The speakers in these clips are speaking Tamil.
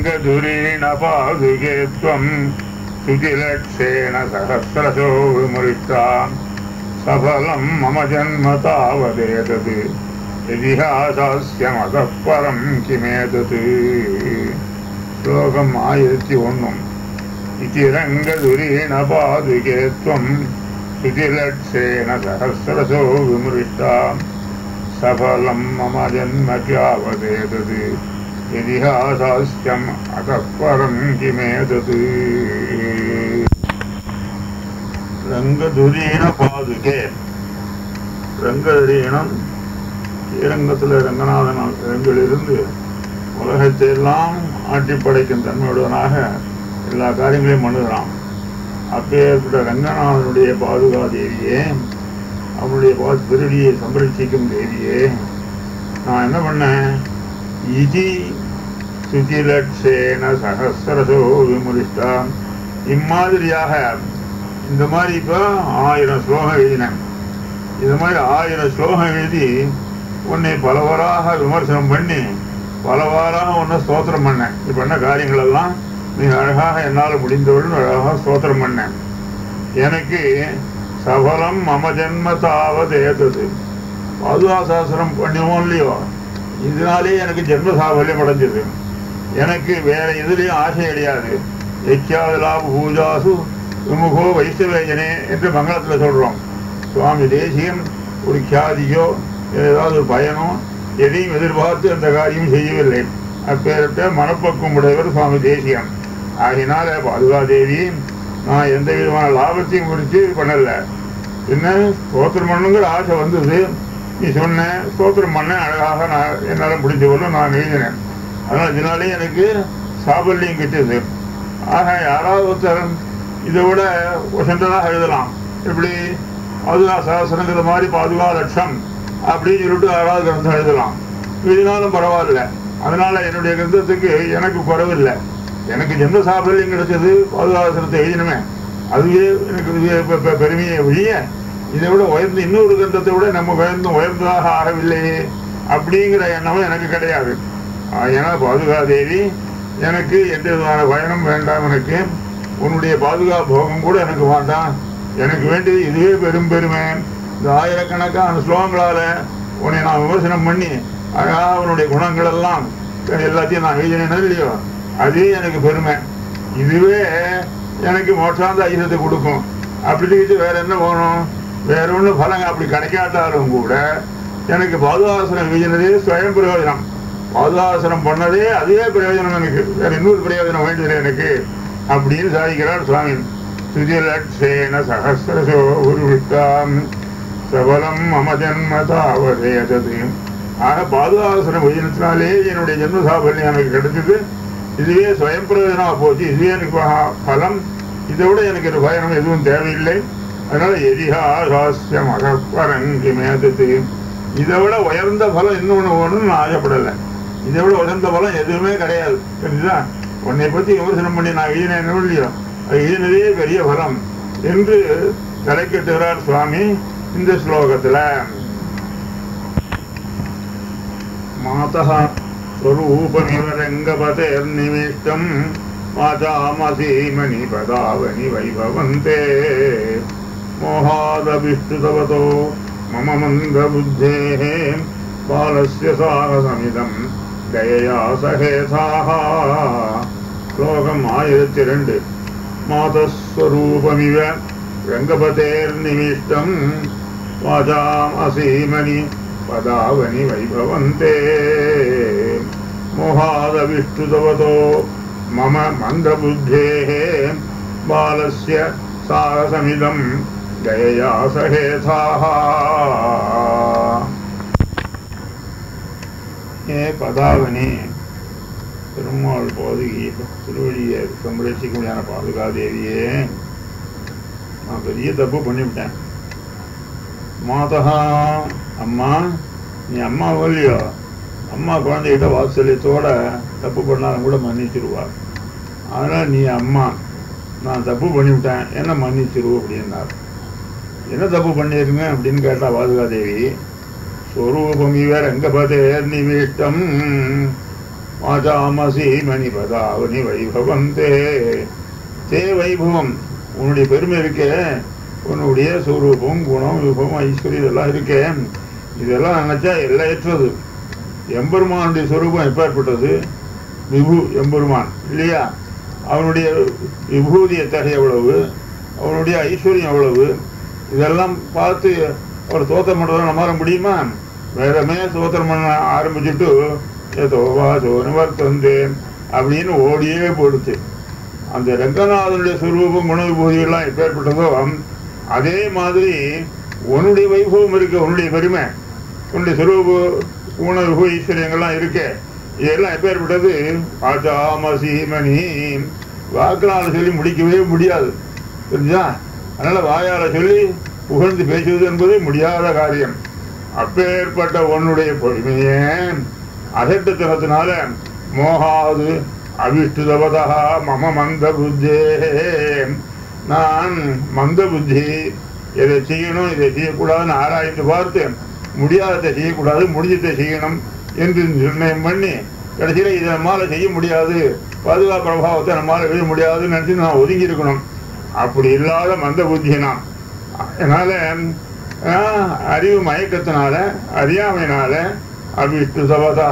रङ्गधुरेण पादुके त्वं सुचिलक्षेण सहस्रशो विमृष्टा सफलं मम जन्म तावदेतत् இதிகாசாஸ்ய மதப்பரம் கிமேதது ஸ்லோகம் ஆயிரத்தி ஒன்றும் இதிரங்கதுரீண பாதுகே त्वं சுதிலட்சேன சகசிரசோ விமృष्टा சஃலம் மம ஜன்ம கியாவதேதது இதிகாசாஸ்யம் அதப்பரம் கிமேதது ரங்கதுரீண பாதுகே ரங்கதரீணம் ஸ்ரீரங்கத்தில் ரங்கநாதன் ரங்கிலிருந்து உலகத்தை எல்லாம் ஆட்டி படைக்கும் தன்மையுடனாக எல்லா காரியங்களையும் பண்ணுகிறான் அப்பேற்பட்ட ரங்கநாதனுடைய பாதுகா தேவியே அவனுடைய பா திருடியை சம்பரிச்சிக்கும் தேவியே நான் என்ன பண்ணேன் இதி சுதிலட்சேன சகசிரசோ விமுரிஷ்டா இம்மாதிரியாக இந்த மாதிரி இப்போ ஆயிரம் ஸ்லோகம் எழுதினேன் இது மாதிரி ஆயிரம் ஸ்லோகம் எழுதி உன்னை பலவராக விமர்சனம் பண்ணி பலவாறாக உன்னை ஸ்தோத்திரம் பண்ணேன் நீ பண்ண காரியங்கள் எல்லாம் நீ அழகாக என்னால் முடிந்தவுடன் அழகாக ஸ்தோத்திரம் பண்ணேன் எனக்கு சபலம் மம ஜென்ம தாவது ஏத்தது பாதுகாசாசனம் பண்ணுவோம் இல்லையோ இதனாலே எனக்கு ஜென்ம சாபல்யம் அடைஞ்சது எனக்கு வேற எதுலேயும் ஆசை கிடையாது எக்கியாவதலா பூஜாசு விமுகோ வைஷ்ணவேஜனே என்று மங்களத்தில் சொல்கிறோம் சுவாமி தேசியம் ஒரு கியாதியோ ஏதாவது ஒரு பயனோ எதையும் எதிர்பார்த்து அந்த காரியம் செய்யவில்லை அப்பேற்பட்ட மனப்பக்குவம் உடையவர் சுவாமி தேசியம் ஆகினால பாதுகாதேவி நான் எந்த விதமான லாபத்தையும் குறித்து பண்ணல என்ன ஸ்தோத்திரம் பண்ணுங்கிற ஆசை வந்தது நீ சொன்ன ஸ்தோத்திரம் பண்ண அழகாக நான் என்னால் முடிஞ்ச போல நான் எழுதினேன் அதனால் இதனாலே எனக்கு சாபல்யம் கிட்டது ஆக யாராவது ஒருத்தர் இதை விட சென்றதாக எழுதலாம் எப்படி பாதுகா சாசனங்கிற மாதிரி பாதுகா லட்சம் அப்படின்னு சொல்லிட்டு யாராவது கிரந்தம் எழுதலாம் எழுதினாலும் பரவாயில்ல அதனால என்னுடைய கிரந்தத்துக்கு எனக்கு குறவில்லை எனக்கு ஜென்ம சாபல்யம் கிடைச்சது பாதுகாசனத்தை எழுதினமே அதுவே எனக்கு இது பெ- பெ- பெருமையை ஒழிய இதை விட உயர்ந்த இன்னொரு கிரந்தத்தை விட நம்ம உயர்ந்த உயர்ந்ததாக ஆகவில்லையே அப்படிங்கிற எண்ணமும் எனக்கு கிடையாது ஏன்னா பாதுகாதேவி எனக்கு எந்த விதமான பயணம் வேண்டாம் எனக்கு உன்னுடைய பாதுகா போகம் கூட எனக்கு வேண்டாம் எனக்கு வேண்டியது இதுவே பெரும் பெருமை இந்த ஆயிரக்கணக்கான ஸ்லோகங்களால உன்னை நான் விமர்சனம் பண்ணி அழகாக உன்னுடைய குணங்கள் எல்லாம் எல்லாத்தையும் நான் எழுதினேன் இல்லையோ அதுவே எனக்கு பெருமை இதுவே எனக்கு மோட்சாந்த ஐயத்தை கொடுக்கும் அப்படின்ட்டு வேற என்ன போகணும் வேற ஒன்றும் பலங்க அப்படி கிடைக்காட்டாலும் கூட எனக்கு பாதுகாசனம் எழுதினதே சுயம் பிரயோஜனம் பாதுகாசனம் பண்ணதே அதுவே பிரயோஜனம் எனக்கு வேற இன்னொரு பிரயோஜனம் வேண்டியது எனக்கு அப்படின்னு சாதிக்கிறார் சுவாமி சுதிலட்சேன சகசிரசோ உருவிட்டாம் சபலம் மம ஜன்ம தாவதேதது ஆக பாதுகாசனம் எழுதினத்தினாலே என்னுடைய ஜென்ம சாபல்யம் எனக்கு கிடைச்சது இதுவே சுயம் பிரயோஜனமா போச்சு இதுவே எனக்கு ப- பலம் இதை விட எனக்கு ஒரு பயணம் எதுவும் தேவையில்லை அதனால எதிகாசாஸ்யம் அகப்பரங்கி மேதத்து இதை விட உயர்ந்த பலம் இன்னொன்று ஒன்றும் நான் ஆசைப்படலை இதை விட உயர்ந்த பலம் எதுவுமே கிடையாது புரிஞ்சுதா உன்னை பற்றி விமர்சனம் பண்ணி நான் எழுதினேன் இல்லையோ அது எழுதினதே பெரிய பலம் என்று தலைக்கட்டுகிறார் சுவாமி இந்த ஸ்லோகத்துல மாதா स्वरूपमिव रङ्गपतेर्निमिष्टम् वाचामसीमनि पदावनि वैभवन्ते मोहादभिष्टुतवतो मम मन्दबुद्धेः बालस्य साहसमिदम् दयया सहेथाः श्लोकम् ஆயிரத்தி ரெண்டு மாதஸ்வரூபமிவ ரங்கபதேர்நிமிஷ்டம் வாசாம் அசீமணி பதாவனி வைபவந்தே மோகாதவிஷ்டுதவதோ மம மந்தபுத்தேः பாலஸ்ய சாகசமிதம் ஜயயா சகேதாः ஏ பதாவனி பெருமாள் பாதுகி திருவழியை சம்பரட்சிக்க முடியாத பாதுகாதேவியே நான் பெரிய தப்பு பண்ணிவிட்டேன் மாதா அம்மா நீ அம்மா இல்லையோ அம்மா குழந்தைகிட்ட வாத்சல்யத்தோட தப்பு பண்ணாலும் கூட மன்னிச்சிருவா அதனால் நீ அம்மா நான் தப்பு பண்ணிவிட்டேன் என்ன மன்னிச்சிரு அப்படின்னார் என்ன தப்பு பண்ணிருங்க அப்படின்னு கேட்டா பாதுகாதேவி ஸ்வரூபம் இவர் எங்க பதேர் நிமிஷ்டம் வாசாமசி மணிபதாவனி வைபவந்தே தே வைபவம் உன்னுடைய பெருமை இருக்கே உன்னுடைய சுரூபம் குணம் விபவம் ஐஸ்வர்யம் இதெல்லாம் இருக்கே இதெல்லாம் நினைச்சா எல்லையற்றது எம்பெருமானுடைய சுரூபம் எப்பேற்பட்டது விபு எம்பெருமான் இல்லையா அவனுடைய விபூதி எத்தகைய எவ்வளவு அவனுடைய ஐஸ்வர்யம் எவ்வளவு இதெல்லாம் பார்த்து ஒரு தோத்திரம் பண்ணுறதை நம்மளால முடியுமா வேறமே தோத்திரம் பண்ண ஆரம்பிச்சுட்டு ஏதோவா சோனவர்த்தந்து அப்படின்னு ஓடியே போடுச்சு அந்த ரங்கநாதனுடைய சுரூபம் குண விபூதிகள்லாம் எப்பேற்பட்டதோ அதே மாதிரி உன்னுடைய வைபவம் இருக்கு உன்னுடைய பெருமை உன்னுடைய சுரூப குண விபூ ஈஸ்வரியங்கள்லாம் இருக்கு இதெல்லாம் எப்பேற்பட்டது ஆச்சாமசீமணி வாக்குனால சொல்லி முடிக்கவே முடியாது தெரிஞ்சா அதனால வாயால சொல்லி புகழ்ந்து பேசுவது என்பது முடியாத காரியம் அப்பேற்பட்ட உன்னுடைய பொறுமையே அசட்டத்தனத்தினால மோகாது அவிஷ்டுதவதா மம மந்த புத்தே நான் மந்த புத்தி இதை செய்யணும் இதை செய்யக்கூடாதுன்னு ஆராய்ந்து பார்த்து முடியாததை செய்யக்கூடாது முடிஞ்சதை செய்யணும் என்று நிர்ணயம் பண்ணி கடைசியில் இதை நம்மால செய்ய முடியாது பாதுகாப்பு பிரபாவத்தை நம்மால எழுத முடியாதுன்னு நினைச்சு நான் ஒதுங்கி இருக்கணும் அப்படி இல்லாத மந்த புத்தி நான் அதனால ஆஹ், அறிவு மயக்கத்தினால அறியாமையினால அபிஷ்டு சபதா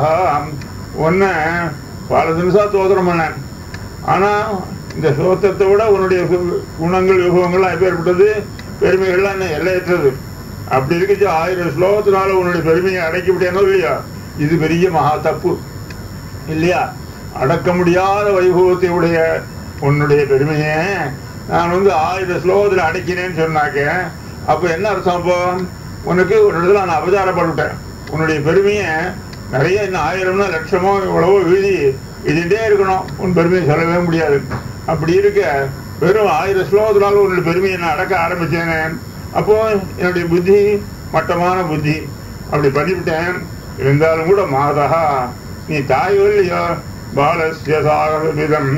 ஒன்ன பல தினசா தோத்திரம் பண்ணேன் ஆனா இந்த சோத்திரத்தை விட உன்னுடைய கு- குணங்கள் விபவங்கள்லாம் எப்பேற்பட்டது பெருமைகள்லாம் என்ன எல்லையற்றது அப்படி இருக்குச்சு ஆயிரம் ஸ்லோகத்தினால உன்னுடைய பெருமையை அடைக்க முடியானோ இல்லையா இது பெரிய மகா தப்பு இல்லையா அடக்க முடியாத வைபவத்தை உடைய உன்னுடைய பெருமையை நான் வந்து ஆயிரம் ஸ்லோகத்தில் அடைக்கிறேன்னு சொன்னாக்க அப்போ என்ன அர்த்தம் அப்போ உனக்கு ஒரு இடத்துல நான் அபச்சாரப்பட்டுட்டேன் உன்னுடைய பெருமையை நிறைய இன்னும் ஆயிரம்னா லட்சமோ இவ்வளவோ எழுதி எழுதிட்டே இருக்கணும் உன் பெருமையை சொல்லவே முடியாது அப்படி இருக்க வெறும் ஆயிரம் ஸ்லோகத்தினால உன்னுடைய பெருமையை நான் அடக்க ஆரம்பிச்சேனே அப்போ என்னுடைய புத்தி மட்டமான புத்தி அப்படி பண்ணிவிட்டேன் இருந்தாலும் கூட மாதா நீ தாய் இல்லையோ பாலஸ்ய சாகவிதம்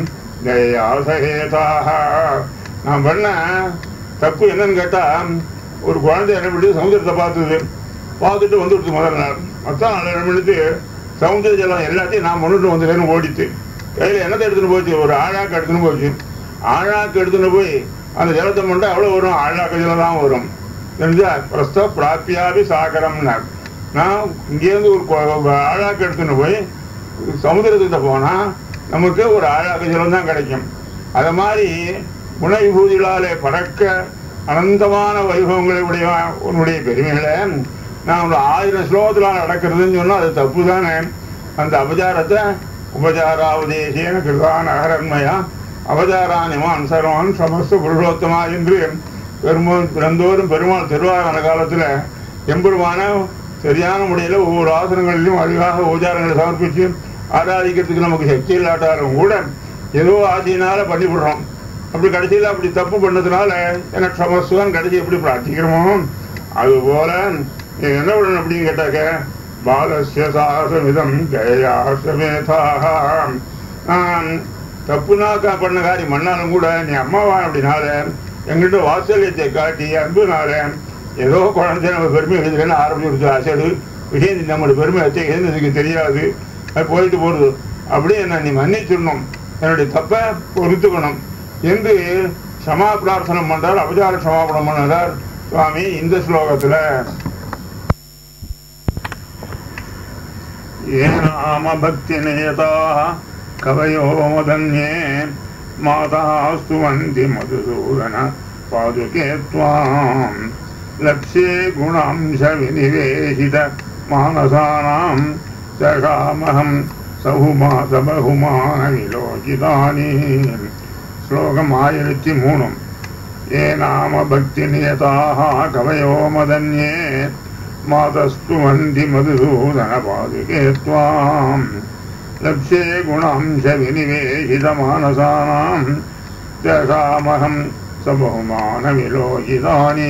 ஜெயாசகேதாக நான் பண்ண தப்பு என்னன்னு கேட்டா ஒரு குழந்தை என்ன பண்ணி சமுதிரத்தை பார்த்தது பார்த்துட்டு வந்துடுச்சு முதல் நாள் மொத்தம் நாள் என்ன பண்ணிட்டு சமுதிர ஜலம் எல்லாத்தையும் நான் முன்னிட்டு வந்துட்டேன்னு ஓடிச்சு கையில் என்னத்தை எடுத்துன்னு போச்சு ஒரு ஆழாக்கு எடுத்துன்னு போச்சு ஆழாக்கு எடுத்துன்னு போய் அந்த ஜலத்தை மட்டும் எவ்வளோ வரும் ஆழாக்கு ஜலம் தான் வரும் தெரிஞ்சா பிரஸ்த பிராப்பியாபி சாகரம்னார் நான் இங்கேருந்து ஒரு கொ- ஆழாக்கு எடுத்துன்னு போய் சமுதிரத்துக்கிட்ட போனா நமக்கு ஒரு ஆழாக்கு ஜலம் தான் கிடைக்கும் அது மாதிரி குண விபூதிகளாலே பறக்க அனந்தமான வைபவங்களை உடைய உன்னுடைய பெருமைகளை நான் ஒரு ஆயிரம் ஸ்லோகத்தினால் நடக்கிறதுன்னு சொன்னா அது தப்பு தானே அந்த அபச்சாரத்தை உபச்சாராவதேசேன கிருதான் அகரன்மயா அவதாரானிமான் சர்வான் சமஸ்த புருஷோத்தமா என்று பெருமாள் பிறந்தோறும் பெருமாள் திருவாரண காலத்துல எம்பெருமான சரியான முறையில் ஒவ்வொரு ஆசனங்களிலும் அழகாக உபச்சாரங்களை சமர்ப்பித்து ஆராதிக்கிறதுக்கு நமக்கு சக்தி இல்லாட்டாலும் கூட ஏதோ ஆசையினால பண்ணிவிடுறோம் அப்படி கடைசியில் அப்படி தப்பு பண்ணதுனால எனக்கு சமஸ்தான் கடைசி எப்படி பிரார்த்திக்கிறோமோ அதுபோல நீ என்ன பண்ணணும் அப்படின்னு கேட்டாக்க பாலசிய சாகசமிதம் ஜெயாசமேதாக நான் தப்புனா கா- பண்ண காரியம் பண்ணாலும் கூட நீ அம்மாவா அப்படினால எங்கிட்ட வாத்சல்யத்தை காட்டி அன்புனால ஏதோ குழந்தை நம்ம பெருமை எழுதுறேன்னு ஆரம்பிச்சு அசடு விஷயம் நம்மளோட பெருமை வச்சு எழுந்ததுக்கு தெரியாது அது போயிட்டு போடுது அப்படியே என்ன நீ மன்னிச்சிடணும் என்னுடைய தப்பை பொறுத்துக்கணும் என்று சமா பிரார்த்தனை பண்றார் அபச்சார சமாபனம் பண்ணார் சுவாமி இந்த ஸ்லோகத்துல ये नाम भक्तिनियताः कवयो मदन्ये माता स्तुवन्ति मधुसूदन पादुके त्वाम् लक्ष्ये गुणांशविनिवेशित मानसानां जगामहं सहुमास बहुमानविलोकितानि श्लोकम् ஆயிரத்தி மூணும் ये नाम भक्तिनियताः कवयो मदन्ये मातस्तु वन्ति मधुसूदनपादुके त्वाम् लक्ष्ये गुणांशविनिवेशितमानसानां तेषामहं स बहुमानविलोकितानि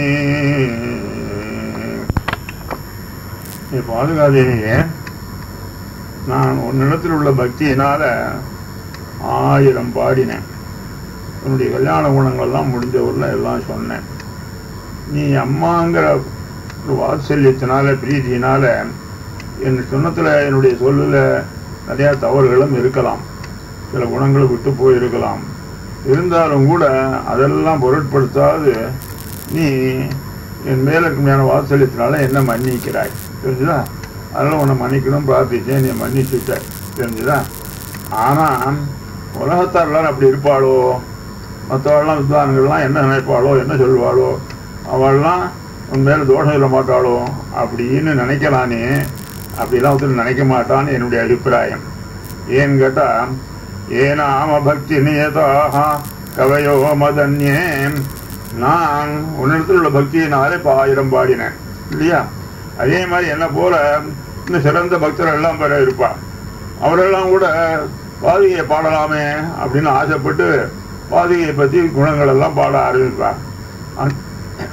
பாதுகாதேவியே நான் உன்னிடத்தில் உள்ள பக்தியினால ஆயிரம் பாடினேன் உன்னுடைய கல்யாண குணங்கள்லாம் முடிஞ்ச ஊரில் எல்லாம் சொன்னேன் நீ அம்மாங்கிற ஒரு வாத்சல்யத்தினால பிரீதியினால என் சொன்னத்தில் என்னுடைய சொல்லில் நிறைய தவறுகளும் இருக்கலாம் சில குணங்களை விட்டு போயிருக்கலாம் இருந்தாலும் கூட அதெல்லாம் பொருட்படுத்தாது நீ என் மேல இருக்குமையான வாத்சல்யத்தினால என்ன மன்னிக்கிறாய் தெரிஞ்சுதா அதனால உன்னை மன்னிக்கணும் பிரார்த்திச்சேன் நீ மன்னிச்சுட்ட தெரிஞ்சுதா ஆனா உலகத்தார் எல்லாரும் அப்படி இருப்பாளோ மற்றவெல்லாம் வித்வான்கள்லாம் என்ன நினைப்பாளோ என்ன சொல்வாளோ அவள்லாம் உன் மேல தோஷம் சொல்ல மாட்டாளோ அப்படின்னு நினைக்கலானே அப்படிலாம் ஒருத்தர் நினைக்க மாட்டான்னு என்னுடைய அபிப்பிராயம் ஏன்னு கேட்டா ஏனாம பக்தி நியதாக கவையோ மதன்யே நான் உன்னிடத்தில் உள்ள பக்தியினாலே இப்போ ஆயிரம் பாடினேன் இல்லையா அதே மாதிரி என்ன போல இன்னும் சிறந்த பக்தர்கள் எல்லாம் பெற இருப்பா அவரெல்லாம் கூட பாதுகையை பாடலாமே அப்படின்னு ஆசைப்பட்டு பாதுகையை பற்றி குணங்கள் எல்லாம் பாட ஆரம்பிப்பார் அந்-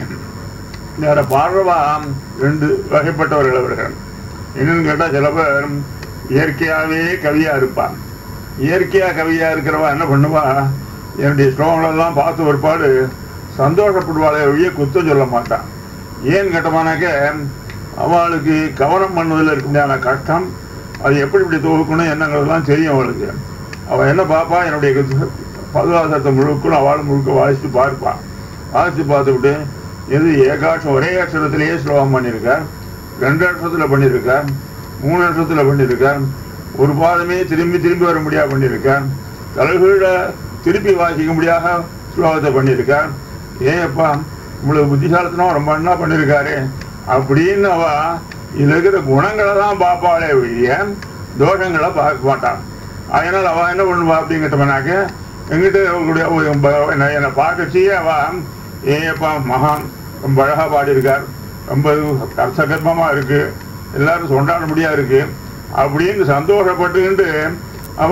வேற பாடுறவா ரெண்டு வகைப்பட்டவர்கள் அவர்கள் என்னன்னு கேட்டால் சில பேர் இயற்கையாகவே கவியா இருப்பான் இயற்கையா கவியா இருக்கிறவா என்ன பண்ணுவா என்னுடைய ஸ்லோகங்களெல்லாம் பார்த்து ஒருபாடு சந்தோஷப்படுவாளே ஒழிய குத்தம் சொல்ல மாட்டான் ஏன் கேட்டமானாக்க அவளுக்கு கவனம் பண்ணுவதில் இருக்க முடியாத கஷ்டம் அது எப்படி இப்படி துவக்கணும் என்னங்கிறதெல்லாம் தெரியும் அவளுக்கு அவள் என்ன பார்ப்பா என்னுடைய பதுவாசத்தை முழுக்கணும் அவள் முழுக்க வாசித்து பார்ப்பான் வாசித்து பார்த்துவிட்டு எது ஏகாட்சம் ஒரே அக்ஷரத்திலேயே ஸ்லோகம் பண்ணியிருக்கார் ரெண்டு அக்ஷரத்தில் பண்ணியிருக்கார் மூணு அக்ஷரத்தில் பண்ணியிருக்கார் ஒரு பாதமே திரும்பி திரும்பி வர முடியாது பண்ணியிருக்கார் தலைகீழ திருப்பி வாசிக்க முடியாத ஸ்லோகத்தை பண்ணியிருக்கார் ஏன்ப்பா உங்களுக்கு புத்திசாலத்தனம் ரொம்ப என்ன பண்ணியிருக்காரு அப்படின்னு அவ இதுல இருக்கிற குணங்களை தான் பார்ப்பாளே ஒழிய தோஷங்களை பார்க்க மாட்டான் அதனால அவ என்ன பண்ணுவா அப்படின்னு கேட்டவனாக்க எங்கிட்ட உங்களுடைய ஒரு ப- என்னை- என்னை பார்க்கச்சியே அவ ஏப்பா மகான் ரொம்ப அழகா பாடியிருக்கார் ரொம்ப கர்சகர்மமா இருக்கு எல்லாரும் சொண்டாட முடியா இருக்கு அப்படின்னு சந்தோஷப்பட்டுக்கிட்டு அவ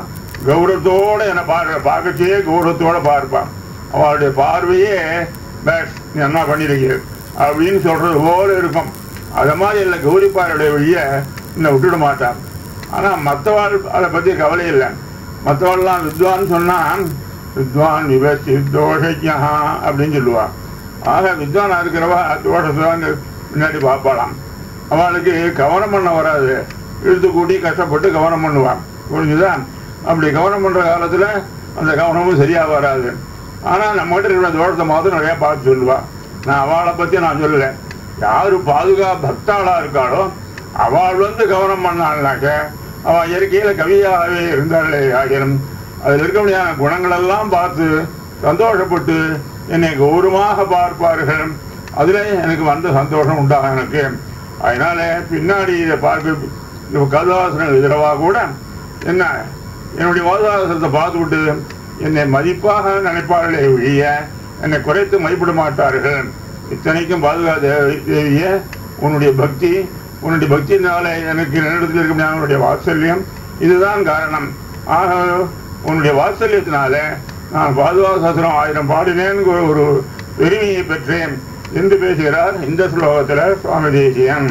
கௌரவத்தோட என்னை பாடுற பார்க்கச்சியே கௌரவத்தோட பார்ப்பான் அவளுடைய பார்வையே பேஷ் நீ என்ன பண்ணிருக்கீங்க அப்படின்னு சொல்றது போல இருக்கும் அது மாதிரி இல்லை கௌரிப்பாருடைய வழிய என்னை விட்டுட மாட்டான் ஆனா மற்றவாள் அதை பத்தி கவலை இல்லை மற்றவாள்லாம் வித்வான் சொன்னா வித்வான் விபத்தி தோஷஜா அப்படின்னு சொல்லுவான் ஆக வித்வானா இருக்கிறவா தோஷத்தான் முன்னாடி பார்ப்பாளாம் அவளுக்கு கவனம் பண்ண வராது இழுத்து கூட்டி கஷ்டப்பட்டு கவனம் பண்ணுவான் புரிஞ்சுதா அப்படி கவனம் பண்ற காலத்துல அந்த கவனமும் சரியா வராது ஆனா நம்ம கிட்ட இருக்கிற தோஷத்தை மாத்திரம் நிறைய பார்த்து சொல்லுவா நான் அவளை பத்தி நான் சொல்லல யாரு பாதுகா பக்தாளா இருக்காளோ அவள் வந்து கவனம் பண்ணாள்னாக்க அவள் இயற்கையில கவியாகவே இருந்தாளே ஆகிரும் அதில் இருக்க முடியாத குணங்களெல்லாம் பார்த்து சந்தோஷப்பட்டு என்னை கௌரவமாக பார்ப்பார்கள் அதுல எனக்கு வந்த சந்தோஷம் உண்டாகும் எனக்கு அதனால பின்னாடி இதை பார்க்க கதாசனம் எதிரவா கூட என்ன என்னுடைய வாதாசனத்தை பார்த்துவிட்டு என்னை மதிப்பாக நினைப்பார்களே ஒழிய என்னை குறைத்து மதிப்பிட மாட்டார்கள் இத்தனைக்கும் பாதுகா தேவி தேவிய உன்னுடைய பக்தி உன்னுடைய பக்தியினால எனக்கு என்னிடத்தில் இருக்க முடியாத உன்னுடைய வாத்சல்யம் இதுதான் காரணம் ஆக உன்னுடைய வாத்சல்யத்தினால நான் பாதுகா சாஸ்திரம் ஆயிரம் பாடினேன்னு ஒரு பெருமையை பெற்றேன் என்று பேசுகிறார் இந்த ஸ்லோகத்தில் சுவாமி தேசியன்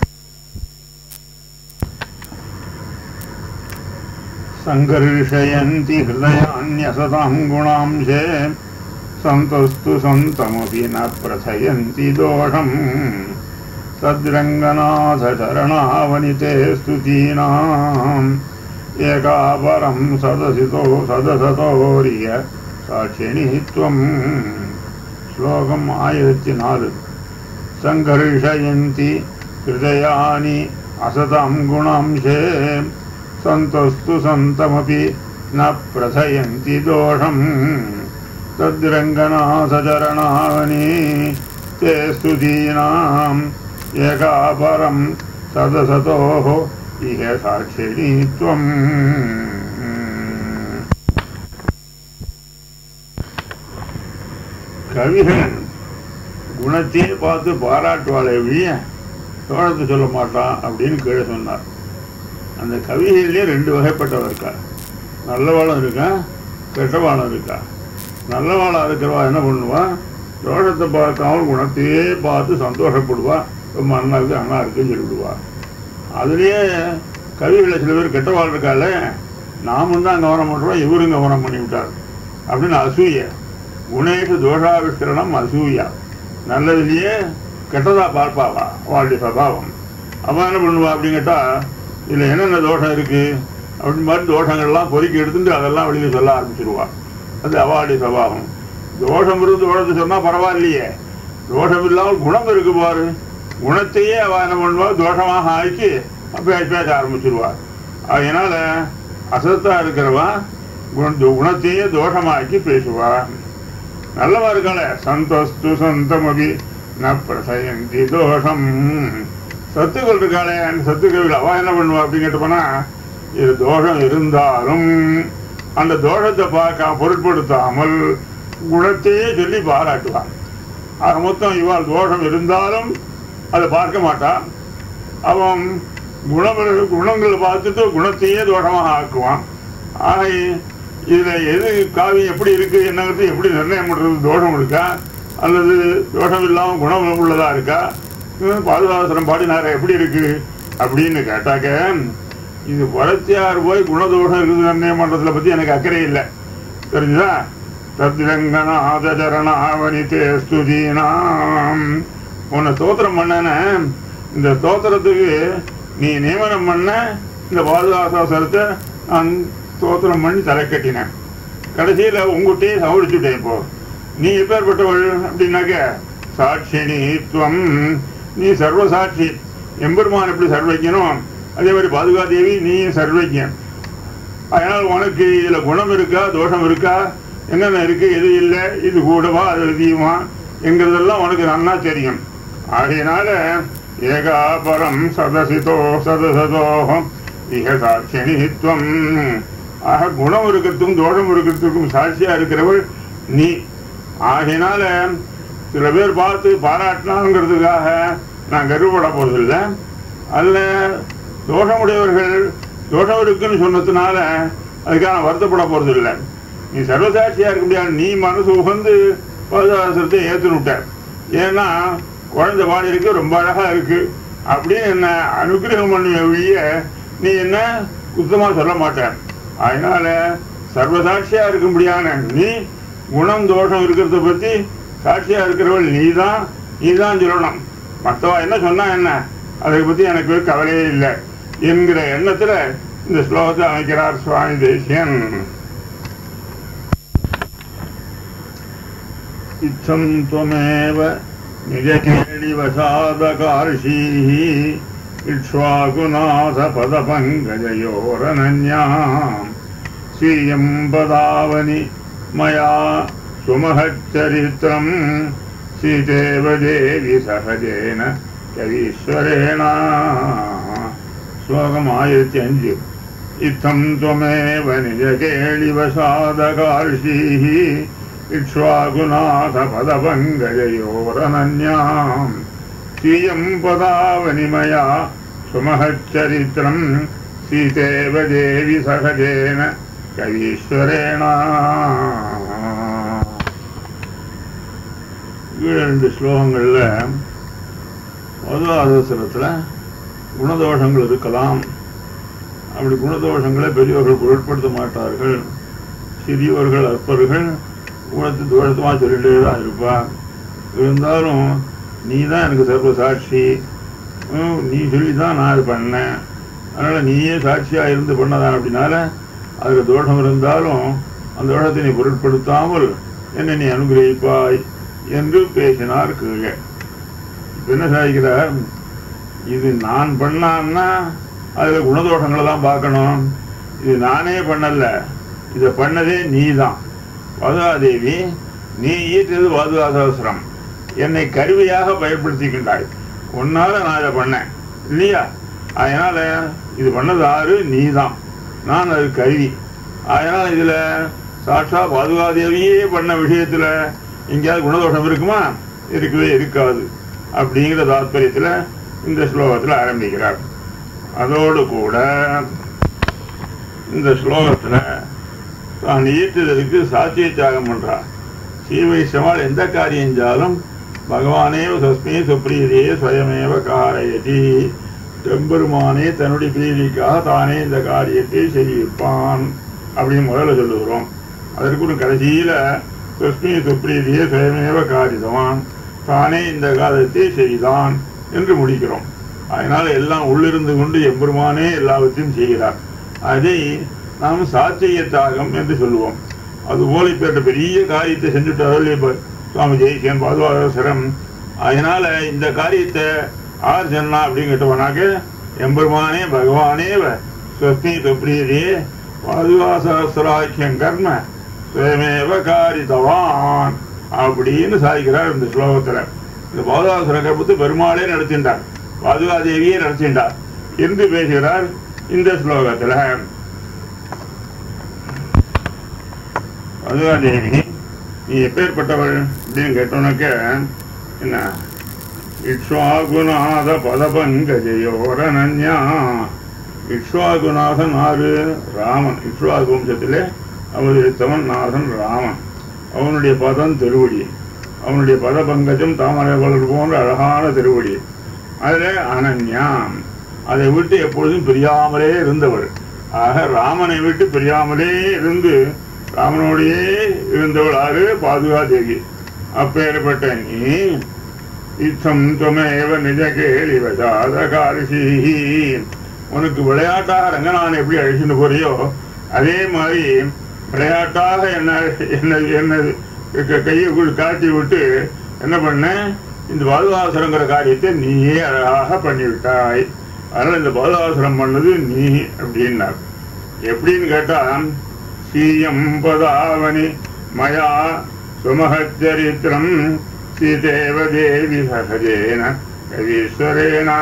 सङ्कर्षयन्ति हृदयान्यसतां गुणांशे सन्तस्तु सन्तमपि न प्रथयन्ति दोषम् तद्रङ्गनाथचरणावनिते स्तुतीनाम् एकापरं सदसितो सदसतोरिय साक्षिणि त्वम् श्लोकम् आयति नालु सङ्घर्षयन्ति हृदयानि असतां गुणांशे सन्तस्तु सन्तमपि न प्रथयन्ति दोषम् तद्रङ्गनाथचरणानि ते स्तुतीनाम् एकापरं सदसतोः इह साक्षिणी त्वम् கவிகள் குணத்தையே பார்த்து பாராட்டுவாளே ஒழிய தோழத்தை சொல்ல மாட்டான் அப்படின்னு கீழே சொன்னார் அந்த கவிதையிலேயே ரெண்டு வகைப்பட்டவ இருக்கா நல்லவாளும் இருக்கா கெட்டவாளும் இருக்கா நல்லவாளா இருக்கிறவா என்ன பண்ணுவா தோஷத்தை பார்க்காமல் குணத்தையே பார்த்து சந்தோஷப்படுவா ரொம்ப அண்ணா இருக்கு அண்ணா இருக்குன்னு சொல்லிவிடுவா அதுலேயே கவிகளில் சில பேர் கெட்டவாள் இருக்கால நாமும் தான் கவனம் பண்ணுறோம் இவரும் கவனம் பண்ணி விட்டார் அப்படின்னு அசூய குணேஷு தோஷாவிஷ்கரணம் அசூயா நல்லதுலேயே கெட்டதா பார்ப்பாவா அவளுடைய சபாவம் அவன் என்ன பண்ணுவா அப்படின்னு கேட்டா இதுல என்னென்ன தோஷம் இருக்கு அப்படின்னு மாதிரி தோஷங்கள்லாம் பொறுக்கி எடுத்துட்டு அதெல்லாம் வெளியில் சொல்ல ஆரம்பிச்சிருவா அது அவாடி சபாகம் தோஷம் இருந்து தோஷத்தை சொன்னா பரவாயில்லையே தோஷம் இல்லாமல் குணம் இருக்கு பாரு குணத்தையே அவ என்ன பண்ணுவா தோஷமாக ஆக்கி பேச பேச ஆரம்பிச்சிருவா அதனால அசத்தா இருக்கிறவா குண- குணத்தையே தோஷமாக்கி பேசுவா நல்லவா இருக்காளே சந்தோஸ்து சந்தமபி ந பிரசயந்தி தோஷம் சத்துக்கள் இருக்காளே அந்த சத்துக்கள் அவ என்ன பண்ணுவா அப்படின்னு கேட்டு போனா இது தோஷம் இருந்தாலும் அந்த தோஷத்தை பார்க்க பொருட்படுத்தாமல் குணத்தையே சொல்லி பாராட்டுவான் ஆக மொத்தம் இவாள் தோஷம் இருந்தாலும் அதை பார்க்க மாட்டான் அவன் குணம் குணங்களை பார்த்துட்டு குணத்தையே தோஷமாக ஆக்குவான் ஆக இதுல எது காவியம் எப்படி இருக்கு என்னங்கிறது எப்படி நிர்ணயம் பண்றது தோஷம் இருக்கா அல்லது தோஷம் இல்லாம குணம் உள்ளதா இருக்கா ஹம், பாதுகாசனம் பாடினார எப்படி இருக்கு அப்படின்னு கேட்டாக்க இது வளர்ச்சியார் போய் குணதோஷம் இருக்குது நிர்ணயம் பண்றதுல பத்தி எனக்கு அக்கறை இல்லை தெரிஞ்சுதா தத்ரங்கநாத சரணாவனிதே ஸ்துதீனாம் உன்னை ஸ்தோத்திரம் பண்ணன இந்த ஸ்தோத்திரத்துக்கு நீ நியமனம் பண்ண இந்த பாதுகாசாசனத்தை நான் ஸ்தோத்திரம் பண்ணி தலை கட்டினேன் கடைசியில உங்ககிட்டயே சமரிச்சுட்டேன் இப்போ நீ எப்பேற்பட்டவள் அப்படின்னாக்க சாட்சினி துவம் நீ சர்வசாட்சி எம்பெருமான் எப்படி சர்வஜனும் அதே மாதிரி பாதுகாதேவி நீ சர்வஜன் அதனால் உனக்கு இதுல குணம் இருக்கா தோஷம் இருக்கா என்னென்ன இருக்கு எது இல்லை இது கூடவா அது அதிகமா என்கிறதெல்லாம் உனக்கு நன்னா தெரியும் ஆகையினால ஏகாபரம் சதசிதோ சதசதோகம் இக சாட்சியனித்துவம் ஆக குணம் இருக்கிறதுக்கும் தோஷம் இருக்கிறதுக்கும் சாட்சியா இருக்கிறவள் நீ ஆகையினால சில பேர் பார்த்து பாராட்டலாங்கிறதுக்காக நான் கருவப்பட போறதில்லை அதில் தோஷமுடையவர்கள் தோஷம் இருக்குன்னு சொன்னதுனால அதுக்காக நான் வருத்தப்பட போறதில்லை நீ சர்வசாட்சியா இருக்க முடியாது நீ மனசு உகந்து பாதுகாசத்தை ஏற்றுன்னு விட்ட ஏன்னா குழந்தை பாடி இருக்கு ரொம்ப அழகா இருக்கு அப்படின்னு என்ன அனுகிரகம் பண்ணுவ ஒழிய நீ என்ன குத்தமா சொல்ல மாட்டேன் அதனால சர்வசாட்சியா இருக்க முடியாத நீ குணம் தோஷம் இருக்கிறத பத்தி சாட்சியா இருக்கிறவள் நீ தான் நீ தான் சொல்லணும் மற்றவா என்ன சொன்னா என்ன அதை பத்தி எனக்கு கவலையே இல்லை என்கிற எண்ணத்துல இந்த ஸ்லோகத்தை அமைக்கிறார் சுவாமி தேசியன் இச்சம் துவமேவ நிஜகேளிவசாதகார்ஷீः இக்ஷ்வாகுநாத பதபங்கஜயோரனன்யாம் ஸ்வீயம் பதாவனி மயா சுமஹச்சரித்திரம் சீதேவ தேவி சகஜேன கவீஸ்வரேண ஸ்லோகம் ஆயிரத்தி அஞ்சு இத்தம் துவமேவ நிஜகேளிவசாதகார்ஷீः இக்ஷ்வாகுநாத பதபங்கஜயோரனன்யாம் ஸ்ரீயம் பதாவனிமயா சுமஹச்சரித்திரம் சீதேவ தேவி சகஜேன கவீஸ்வரேண இரண்டு ஸ்லோகங்கள்ல மதுவாதசனத்துல குணதோஷங்கள் இருக்கலாம் அப்படி குணதோஷங்களை பெரியவர்கள் பொருட்படுத்த மாட்டார்கள் சிறியவர்கள் அற்பர்கள் குணத்து தோஷத்தமாக சொல்லிட்டே தான் இருப்பா இருந்தாலும் நீ தான் எனக்கு சர்வ சாட்சி ஹம், நீ சொல்லி தான் நான் இது பண்ணேன் அதனால் நீயே சாட்சியாக இருந்து பண்ணதான் அப்படின்னால அதில் தோஷம் இருந்தாலும் அந்த தோஷத்தை நீ பொருட்படுத்தாமல் என்னை நீ அனுகிரகிப்பாய் என்று பேசினார் கீழே இப்ப என்ன சாதிக்கிறார் இது நான் பண்ணான்னா அதில் குணதோஷங்களை தான் பார்க்கணும் இது நானே பண்ணல இதை பண்ணதே நீ தான் பாதுகாதேவி நீ ஈட்டது பாதுகாசாஸ்திரம் என்னை கருவியாக பயன்படுத்திக்கின்றாய் உன்னால நான் இதை பண்ணேன் இல்லையா அதனால இது பண்ணது ஆறு நீ தான் நான் அது கருவி அதனால இதுல சாட்சா பாதுகாதேவியே பண்ண விஷயத்துல எங்கேயாவது குணதோஷம் இருக்குமா இருக்கவே இருக்காது அப்படிங்கிற தாத்பரியத்துல இந்த ஸ்லோகத்துல ஆரம்பிக்கிறார் அதோடு கூட இந்த ஸ்லோகத்துல தான் ஈட்டுதலுக்கு சாத்திய தியாகம் பண்றார் ஸ்ரீவைஷ்ணவால் எந்த காரியம் செஞ்சாலும் பகவானே சஸ்மே சுப்ரீதியே ஸ்வயமேவ காரயதி எம்பெருமானே தன்னுடைய பிரீதிக்காக தானே இந்த காரியத்தை செய்விப்பான் அப்படின்னு முதல்ல சொல்லுகிறோம் அதற்கு ஒரு கடைசியில சுஸ்மி சுப்ரீதியே சுயமேவ காரிதவான் தானே இந்த காரியத்தை செய்தான் என்று முடிக்கிறோம் அதனால எல்லாம் உள்ளிருந்து கொண்டு எம்பெருமானே எல்லாவற்றையும் செய்கிறார் அதை நாம் சாத்திய தாகம் என்று சொல்லுவோம் அதுபோல இப்ப பெரிய காரியத்தை செஞ்சுட்டார்கள் இப்ப சுவாமி ஜெயிசன் பாதுகாசரம் அதனால இந்த காரியத்தை ஆர் சொன்னா அப்படின்னு கேட்டவனாக்க எம்பெருமானே பகவானே வ- ஸ்வஸ்தி துப்ரியதே பாதுகாசாஸ்திராக்கியம் கர்ம சுயமேவ காரிதவான் அப்படின்னு சாதிக்கிறார் இந்த ஸ்லோகத்துல இந்த பாதுகாசுர கர்மத்தை பெருமாளே நடத்தின்றார் பாதுகாதேவியே நடத்தின்றார் என்று பேசுகிறார் இந்த ஸ்லோகத்துல பாதுகாதேவி நீ எப்பேற்பட்டவள் அப்படின்னு கேட்டோன்னாக்க என்ன இக்ஷ்வாகுநாத பதபங்கஜயோரனன்யா இக்ஷ்வாகுநாதன் ஆறு ராமன் இக்ஷ்வாகு வம்சத்திலே அவதரித்தவன் நாதன் ராமன் அவனுடைய பதம் திருவடி அவனுடைய பதபங்கஜம் தாமரை வளர் போன்ற அழகான திருவடி அதில் அனன்யா அதை விட்டு எப்பொழுதும் பிரியாமலே இருந்தவள் ஆக ராமனை விட்டு பிரியாமலே இருந்து ராமனோடையே இருந்தவள் ஆறு பாதுகாதேவி அப்பேற்பட்ட நீ இத்தம் துமேவ நிஜ கேளிவசாத காரிசி உனக்கு விளையாட்டாக ரங்கநாதன் எப்படி அழைச்சிட்டு போறியோ அதே மாதிரி விளையாட்டாக என்ன என்ன என்ன க- கையை கு- காட்டி விட்டு என்ன பண்ண இந்த பாதுகாசுரங்கிற காரியத்தை நீயே அழகாக பண்ணிவிட்டாய் அதனால இந்த பாதுகாசுரம் பண்ணது நீ அப்படின்னார் எப்படின்னு கேட்டா சீயம் பதாவனி மயா சுமஹச்சரித்திரம் சீதேவ தேவி சகஜேன கவீஸ்வரேனா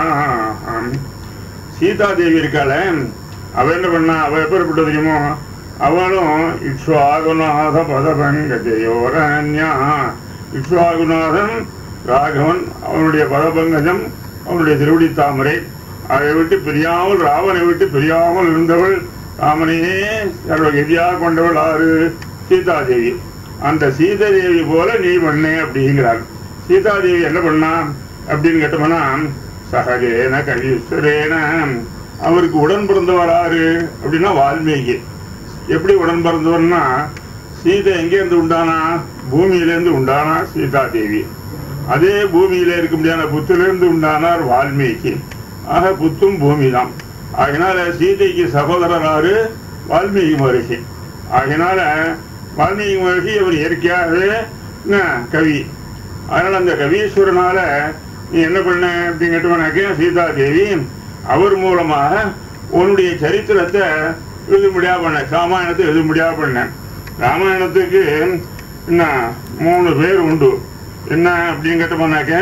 சீதா தேவி இருக்காள அவ என்ன பண்ணா அவ எப்பேற்பட்ட தெரியுமோ அவளும் இக்ஷ்வாகுநாத பதபங்கஜயோரன்யா இக்ஷ்வாகுநாதன் ராகவன் அவனுடைய பதபங்கஜம் அவனுடைய திருவடி தாமரை அதை விட்டு பிரியாமல் ராவனை விட்டு பிரியாமல் இருந்தவள் ராமனையே சர்வகதியாக கொண்டவள் ஆறு சீதாதேவி அந்த சீதாதேவி போல நீ பண்ணே அப்படிங்கிறார் சீதாதேவி என்ன பண்ணா அப்படின்னு கேட்டோம்னா சகஜேன கவீஸ்வரேன அவருக்கு உடன் பிறந்தவர் ஆறு அப்படின்னா வால்மீகி எப்படி உடன் பிறந்தவர்னா சீதை எங்கேருந்து உண்டானா பூமியிலேருந்து உண்டானா சீதா தேவி அதே பூமியில இருக்க முடியாத புத்திலிருந்து உண்டானார் வால்மீகி ஆக புத்தும் பூமி தான் ஆகினால சீதைக்கு சகோதரர் ஆறு வால்மீகி மகர்ஷி ஆகினால வால்மீகி மகர்ஷி அவர் இயற்கையாகவே என்ன, கவி அதனால அந்த கவீஸ்வரனால நீ என்ன பண்ண அப்படின்னு கேட்டவனாக்க சீதா தேவி அவர் மூலமாக உன்னுடைய சரித்திரத்தை எழுத முடியா பண்ண ராமாயணத்தை எழுத முடியா பண்ண ராமாயணத்துக்கு என்ன மூணு பேர் உண்டு என்ன அப்படின்னு கேட்டோம்னாக்க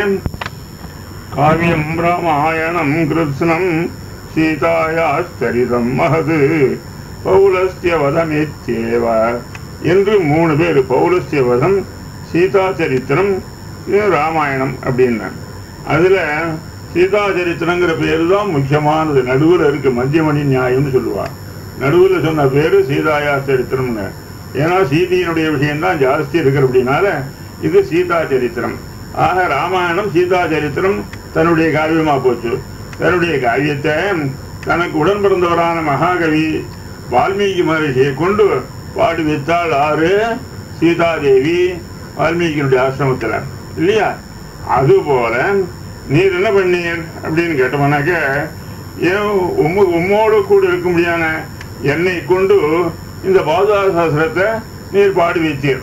காவியம் ராமாயணம் கிருத்ஸ்னம் சீதாயாச்சரிதம் மகது பௌலஸ்திய வதமித்யேவ என்று மூணு பேர் பௌலஸ்திய வதம் சீதா சரித்திரம் இது ராமாயணம் அப்படின்னா அதுல சீதா சரித்திரங்கிற பேரு தான் முக்கியமானது நடுவுல இருக்கு மத்தியமணி நியாயம்னு சொல்லுவா நடுவுல சொன்ன பேரு சீதாயா சரித்திரம்னு ஏன்னா சீதையினுடைய விஷயம்தான் ஜாஸ்தி இருக்கிற அப்படின்னால இது சீதா சரித்திரம் ஆக ராமாயணம் சீதா சரித்திரம் தன்னுடைய காவியமா போச்சு தன்னுடைய காவியத்தை தனக்கு உடன் பிறந்தவரான மகாகவி வால்மீகி மகர்ஷியை கொண்டு பாடுவித்தாள் ஆறு சீதாதேவி வால்மீகியினுடைய ஆசிரமத்தில் இல்லையா அதுபோல நீர் என்ன பண்ணீர் அப்படின்னு கேட்டோம்னாக்க ஏன் உம்ம உம்மோடு கூட இருக்க முடியாத என்னை கொண்டு இந்த பாதுகா சாஸ்திரத்தை நீர் பாடி வைத்தீர்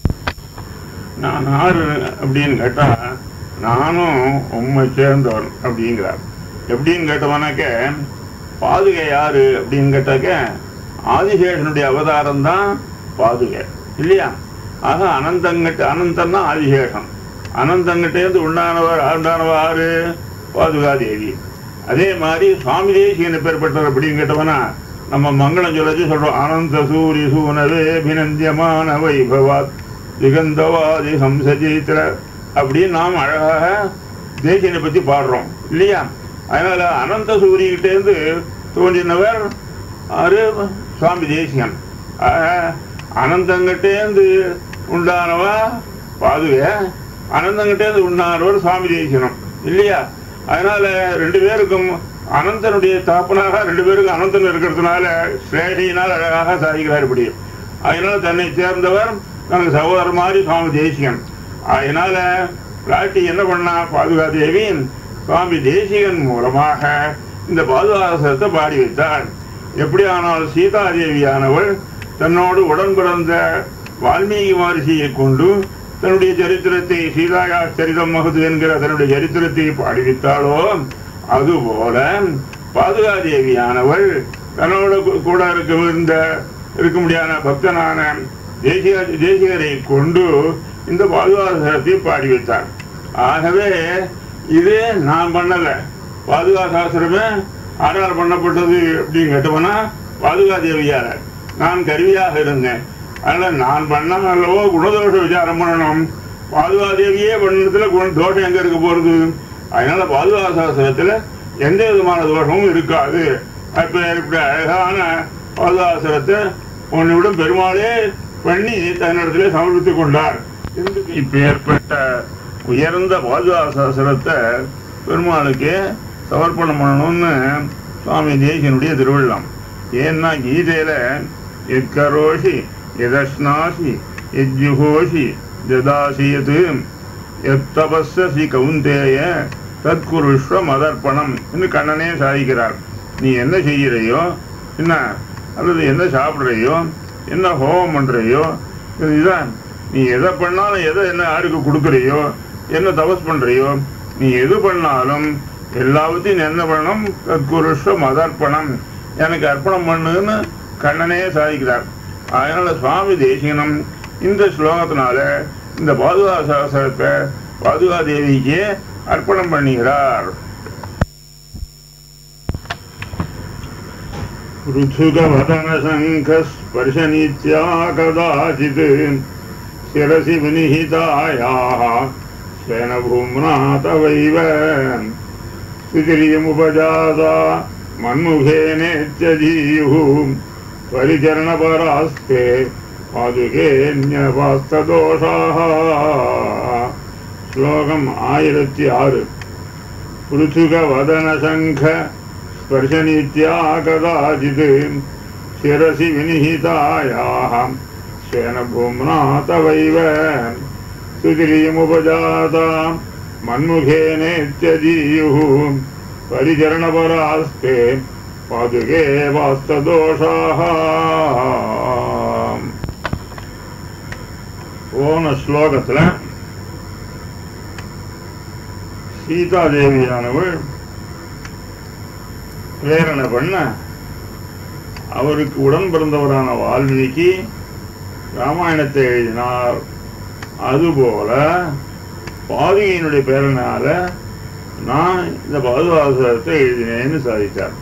நான் யாரு அப்படின்னு கேட்டா நானும் உண்மை சேர்ந்தவன் அப்படிங்கிறார் எப்படின்னு கேட்டவனாக்க பாதுகை யாரு அப்படின்னு கேட்டாக்க ஆதிசேஷனுடைய அவதாரம் தான் பாதுகை இல்லையா ஆக அனந்தங்கிட்ட அனந்தன் தான் ஆதிசேஷன் அனந்தங்கிட்டேருந்து உண்டானவர் உண்டானவர் ஆறு பாதுகாதேவி அதே மாதிரி சுவாமி தேசியன் பேர்பட்டவர் அப்படின்னு கேட்டவனா நம்ம மங்களம் சொல்லச்சு சொல்றோம் அனந்த சூரி சூனவே அபிநந்தியமான வைபவாத் திகந்தவாதி ஹம்சஜித்திர அப்படின்னு நாம் அழகாக தேசியனை பத்தி பாடுறோம் இல்லையா அதனால அனந்த சூரியகிட்டேருந்து தோன்றினவர் ஆறு சுவாமி தேசியன் ஆக, அனந்தங்கிட்டேந்து உண்டானவ பாதுக அனந்தங்கிட்டேந்து உண்டானவர் சுவாமி தேசியனம் இல்லையா அதனால ரெண்டு பேருக்கும் அனந்தனுடைய தாப்பனாக ரெண்டு பேருக்கும் அனந்தன் இருக்கிறதுனால ஸ்ரேஷியினால் அழகாக சாதிக்கிறார் இப்படி அதனால தன்னை சேர்ந்தவர் தனக்கு சகோதரர் மாதிரி சுவாமி தேசிகன் அதனால பிராட்டி என்ன பண்ணா பாதுகாதேவி சுவாமி தேசிகன் மூலமாக இந்த பாதுகாசத்தை பாடி வைத்தார் எப்படியானால் சீதாதேவியானவள் தன்னோடு உடன் பிறந்த வால்மீகி மகர்ஷியை கொண்டு தன்னுடைய சரித்திரத்தை சீதாயா சரிதம் மகது என்கிற தன்னுடைய சரித்திரத்தை பாடிவித்தாளோ அதுபோல பாதுகாதேவியானவள் தன்னோடு கூ- கூட இருக்க இருந்த இருக்க முடியாத பக்தனான தேசிய தேசிகரை கொண்டு இந்த பாதுகாசத்தை பாடி வைத்தார் ஆகவே இது நான் பண்ணல பாதுகா சாஸ்திரமே ஆரால் பண்ணப்பட்டது அப்படின்னு கேட்டோம்னா பாதுகா தேவியார நான் கருவியாக இருந்தேன் அதனால நான் பண்ணாலவோ குணதோஷ விசாரம் பண்ணணும் பாதுகா தேவியே பண்ணதுல குண தோஷம் எங்க இருக்க போறது அதனால பாதுகா சாஸ்திரத்துல எந்த விதமான தோஷமும் இருக்காது அப்ப இப்படி அழகான பாதுகாசரத்தை உன்னிவிடம் பெருமாளே பண்ணி தன்னிடத்திலே சமர்ப்பித்துக் கொண்டார் இப்ப ஏற்பட்ட உயர்ந்த பாதுகாசாசனத்தை பெருமாளுக்கு சமர்ப்பணம் பண்ணணும்னு சுவாமி தேசியனுடைய திருவிழம் ஏன்னா கீதையில எத்கரோஷி எதஸ்னாசி எஜ்ஜுகோஷி ஜதாசியது எத்தபஸ்ஸி கவுந்தேய தற்குருஷ்வ மதர்ப்பணம் என்று கண்ணனே சாதிக்கிறார் நீ என்ன செய்கிறையோ என்ன அல்லது என்ன சாப்பிட்றையோ என்ன ஹோமம் பண்றையோ இதுதான் நீ எதை பண்ணாலும் எதை என்ன யாருக்கு கொடுக்குறியோ என்ன தபஸ் பண்றியோ நீ எது பண்ணாலும் எல்லாவற்றையும் நீ என்ன பண்ணணும் தற்குருஷ்வ மதர்ப்பணம் எனக்கு அர்ப்பணம் பண்ணுன்னு கண்ணனே சாதிக்கிறார் அதனால சுவாமி தேசிகனம் இந்த ஸ்லோகத்தினால இந்த பாதுகா சாஸ்திரத்தை பாதுகா தேவிக்கு அர்ப்பணம் பண்ணுகிறார் पृथुकवदनशङ्खस्पर्शनीत्या कदाचित् शिरसि विनिहितायाः स्वेन भूम्ना तवैव सुतिर्यमुपजाता मन्मुखेनेत्यजीयुः परिचरणपरास्ते पादुकेऽन्यपास्तदोषाः श्लोकम् आयिरति आरु पृथुकवदनशङ्ख स्पर्शनीत्या कदाचित् शिरसि विनिहितायाः स्वेन भूम्ना तवैव सुतिर्यमुपजाता मन्मुखेनेत्यजीयुः परिचरणपरास्ते पादुके वास्तदोषाः போன ஸ்லோகத்துல சீதாதேவியானவள் பிரேரணை பண்ண அவருக்கு உடன் பிறந்தவரான வால்மீகி ராமாயணத்தை எழுதினார் அதுபோல பாதுகையினுடைய பேரனால நான் இந்த பாதுகாசத்தை எழுதினேன்னு சாதித்தார்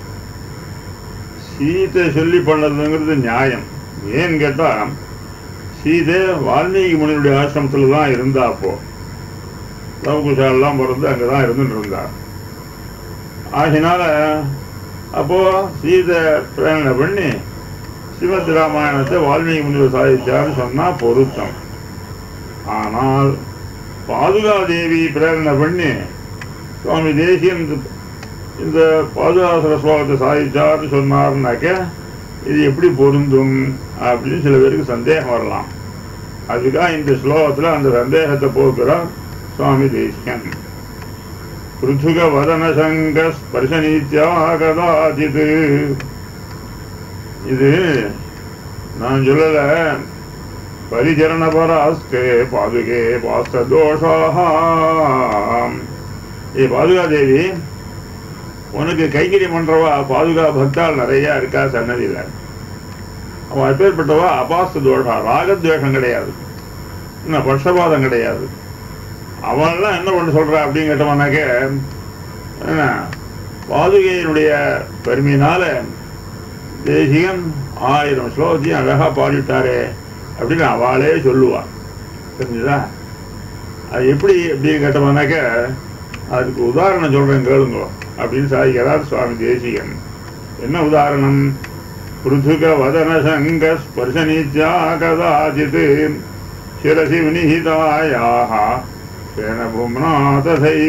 சீதை சொல்லி பண்ணதுங்கிறது நியாயம் ஏன்னு கேட்டா சீதை வால்மீகி முனியுடைய ஆசிரமத்துல தான் இருந்தா அப்போ லவகுஷாலாம் பிறந்து அங்கதான் இருந்துட்டு இருந்தார் ஆகினால அப்போ சீதை பிரேரணை பண்ணி ஸ்ரீமத் ராமாயணத்தை வால்மீகி முனிவர் சாதிச்சார்னு சொன்னா பொருத்தம் ஆனால் பாதுகாதேவி பிரேரணை பண்ணி சுவாமி தேசியன் இந்த- இந்த பாதுகாசுர ஸ்லோகத்தை சாதிச்சார்னு சொன்னார்னாக்க இது எப்படி பொருந்தும் அப்படின்னு சில பேருக்கு சந்தேகம் வரலாம் அதுக்காக இந்த ஸ்லோகத்துல அந்த சந்தேகத்தை போக்குறார் சுவாமி தேசியன் पृथुक वदन சங்க ஸ்பர்ஷனீத்யா கதாச்சித் இது நான் சொல்லல பரிச்சரண பராஸ்தே பாதுகே பாஸ்த தோஷாக ஏ பாதுகா தேவி உனக்கு கைங்கரி பண்றவா பாதுகா பக்தால் நிறைய இருக்கா சன்னதியில் அவன் அப்பேற்பட்டவா அபாஸ்த தோஷா ராகத்வேஷம் கிடையாது என்ன பட்சபாதம் கிடையாது அவன்லாம் என்ன பண்ண சொல்றா அப்படின்னு கேட்டவனாக்க என்ன பாதுகையினுடைய பெருமையினால தேசிகன் ஆயிரம் ஸ்லோகத்தையும் அழகா பாடிட்டாரே அப்படின்னு அவளே சொல்லுவான் தெரிஞ்சுதா அது எப்படி அப்படின்னு கேட்டவனாக்க அதுக்கு உதாரணம் சொல்றேன் கேளுங்க அப்படின்னு சாதிக்கிறார் சுவாமி தேசிகன் என்ன உதாரணம் பிருதுக வதன சங்க ஸ்பர்சனீத்யா கதாச்சித் சிரசி வினிஹிதாயாக சேன பூம்னா தசைவ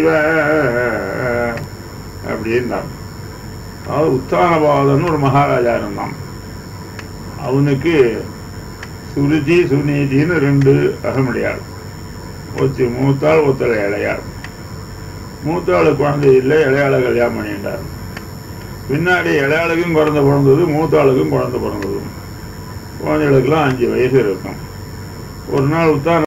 அப்படின்னார் அதாவது உத்தானபாதன்னு ஒரு மகாராஜா இருந்தான் அவனுக்கு சுருதி சுநீதின்னு ரெண்டு அகமுடையாள் ஒருத்தி மூத்தாள் ஒருத்தர் இளையாள் மூத்தாள் குழந்தை இல்லை இளையாள கல்யாணம் பண்ணிட்டார் பின்னாடி இளையாளுக்கும் குழந்தை பிறந்தது மூத்தாளுக்கும் குழந்தை பிறந்தது குழந்தைகளுக்கெல்லாம் அஞ்சு வயசு இருக்கும் ஒரு நாள் உத்தான